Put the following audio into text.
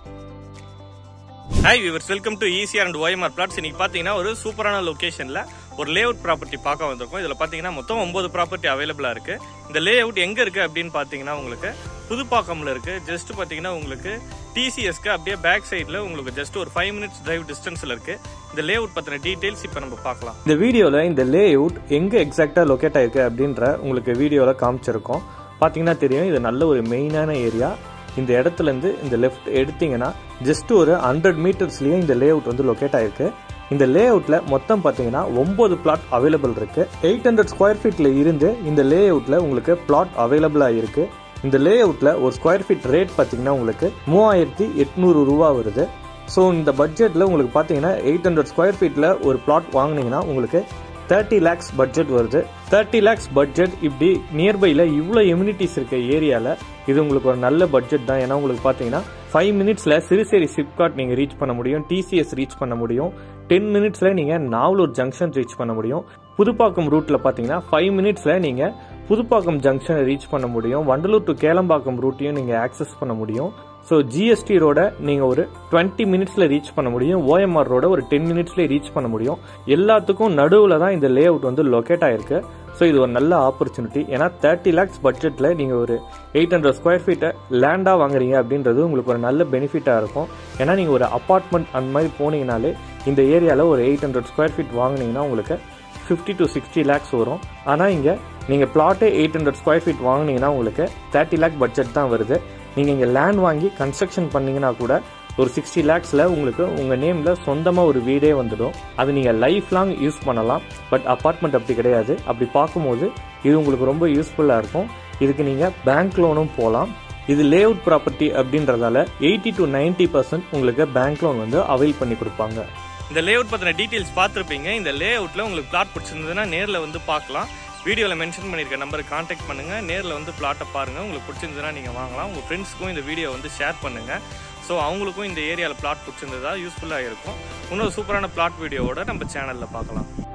hi viewers welcome to ECR and OMR flats இன்னைக்கு பார்த்தீங்கன்னா ஒரு சூப்பரான லொகேஷன்ல ஒரு லே அவுட் ப்ராப்பர்ட்டி பார்க்க வந்திருக்கோம் இதில் பார்த்தீங்கன்னா மொத்தம் ஒன்பது ப்ராப்பர்ட்டி அவைலபிளாக இருக்கு இந்த லே அவுட் எங்கே இருக்கு அப்படின்னு பார்த்தீங்கன்னா உங்களுக்கு புதுப்பாக்கம்ல இருக்கு ஜஸ்ட் பார்த்தீங்கன்னா உங்களுக்கு டிசிஎஸ்க்கு அப்படியே பேக் சைடில் உங்களுக்கு ஜஸ்ட் ஒரு ஃபைவ் மினிட்ஸ் டிரைவ் டிஸ்டன்ஸில் இருக்கு இந்த லே அவுட் பற்றின டீட்டெயில்ஸ் இப்போ நம்ம பார்க்கலாம் இந்த வீடியோவில் இந்த லே அவுட் எங்கே எக்ஸாக்டாக லொக்கேட் ஆயிருக்கு அப்படின்ற உங்களுக்கு வீடியோவில் காமிச்சிருக்கோம் பார்த்தீங்கன்னா தெரியும் இது நல்ல ஒரு மெயினான ஏரியா இந்த இடத்துலேருந்து இந்த லெஃப்ட் எடுத்தீங்கன்னா ஜஸ்ட் ஒரு ஹண்ட்ரட் மீட்டர்ஸ்லேயே இந்த லே அவுட் வந்து லொக்கேட் ஆயிருக்கு இந்த லே அவுட்டில் மொத்தம் பார்த்தீங்கன்னா ஒம்பது பிளாட் அவைலபிள் இருக்கு எயிட் ஹண்ட்ரட் ஸ்கொயர் ஃபீட்டில் இருந்து இந்த லே அவுட்டில் உங்களுக்கு பிளாட் அவைலபிளாக இருக்கு இந்த லே அவுட்டில் ஒரு ஸ்கொயர் ஃபீட் ரேட் பார்த்தீங்கன்னா உங்களுக்கு மூவாயிரத்தி எட்நூறு ரூபா வருது ஸோ இந்த பட்ஜெட்டில் உங்களுக்கு பார்த்தீங்கன்னா எயிட் ஹண்ட்ரட் ஸ்கொயர் ஃபீட்டில் ஒரு பிளாட் வாங்குனீங்கன்னா உங்களுக்கு தேர்ட்டி லேக்ஸ் பட்ஜெட் வருது தேர்ட்டி லேக்ஸ் பட்ஜெட் இப்படி நியர்பையில் இவ்வளோ எம்யூனிட்டிஸ் இருக்க ஏரியாவில் இது உங்களுக்கு ஒரு நல்ல பட்ஜெட் தான் ஏன்னா உங்களுக்கு பார்த்தீங்கன்னா ஃபைவ் மினிட்ஸில் சிறுசேரி சிப்காட் நீங்கள் ரீச் பண்ண முடியும் டிசிஎஸ் ரீச் பண்ண முடியும் டென் மினிட்ஸில் நீங்கள் நாவலூர் ஜங்ஷன் ரீச் பண்ண முடியும் புதுப்பாக்கம் ரூட்டில் பார்த்தீங்கன்னா ஃபைவ் மினிட்ஸில் நீங்கள் புதுப்பாக்கம் ஜங்ஷனை ரீச் பண்ண முடியும் வண்டலூர் டு கேளம்பாக்கம் ரூட்டையும் நீங்கள் ஆக்சஸ் பண்ண முடியும் ஸோ ஜிஎஸ்டி ரோட நீங்கள் ஒரு டுவெண்ட்டி மினிட்ஸில் ரீச் பண்ண முடியும் ஓஎம்ஆர் ரோட ஒரு டென் மினிட்ஸ்லேயே ரீச் பண்ண முடியும் எல்லாத்துக்கும் நடுவில் தான் இந்த லே அவுட் வந்து லொக்கேட் ஆயிருக்கு ஸோ இது ஒரு நல்ல ஆப்பர்ச்சுனிட்டி ஏன்னா தேர்ட்டி லேக்ஸ் பட்ஜெட்டில் நீங்கள் ஒரு எயிட் ஹண்ட்ரட் ஸ்கொயர் ஃபீட்டை லேண்டாக வாங்குறீங்க அப்படின்றது உங்களுக்கு ஒரு நல்ல பெனிஃபிட்டாக இருக்கும் ஏன்னா நீங்கள் ஒரு அப்பார்ட்மெண்ட் அந்த மாதிரி போனீங்கனாலே இந்த ஏரியாவில் ஒரு எயிட் ஹண்ட்ரட் ஸ்கொயர் ஃபீட் வாங்குனீங்கன்னா உங்களுக்கு ஃபிஃப்டி டு சிக்ஸ்டி லேக்ஸ் வரும் ஆனால் இங்கே நீங்கள் பிளாட்டே எயிட் ஹண்ட்ரட் ஸ்கொயர் ஃபீட் வாங்குனீங்கன்னா உங்களுக்கு தேர்ட்டி லேக் பட்ஜெட் தான் வருது நீங்கள் இங்கே லேண்ட் வாங்கி கன்ஸ்ட்ரக்ஷன் பண்ணீங்கன்னா கூட ஒரு சிக்ஸ்டி லேக்ஸில் உங்களுக்கு உங்கள் நேமில் சொந்தமாக ஒரு வீடே வந்துடும் அது நீங்கள் லைஃப் லாங் யூஸ் பண்ணலாம் பட் அப்பார்ட்மெண்ட் அப்படி கிடையாது அப்படி பார்க்கும்போது இது உங்களுக்கு ரொம்ப யூஸ்ஃபுல்லாக இருக்கும் இதுக்கு நீங்கள் பேங்க் லோனும் போகலாம் இது லே அவுட் ப்ராப்பர்ட்டி அப்படின்றதால எயிட்டி டு நைன்டி பர்சன்ட் உங்களுக்கு பேங்க் லோன் வந்து அவைல் பண்ணி கொடுப்பாங்க இந்த லே அவுட் பற்றின டீட்டெயில்ஸ் பார்த்துருப்பீங்க இந்த லே அவுட்டில் உங்களுக்கு பிளாட் பிடிச்சிருந்ததுன்னா நேரில் வந்து பார்க்கலாம் வீடியோவில் மென்ஷன் பண்ணியிருக்க நம்பருக்கு காண்டாக்ட் பண்ணுங்கள் நேரில் வந்து பிளாட்டை பாருங்கள் உங்களுக்கு பிடிச்சிருந்ததுன்னா நீங்கள் வாங்கலாம் உங்கள் ஃப்ரெண்ட்ஸ்க்கும் இந்த வீடியோ வந்து ஷேர் பண்ணுங்கள் ஸோ அவங்களுக்கும் இந்த ஏரியாவில் பிளாட் பிடிச்சிருந்ததா யூஸ்ஃபுல்லாக இருக்கும் இன்னொரு சூப்பரான பிளாட் வீடியோவோட நம்ம சேனலில் பார்க்கலாம்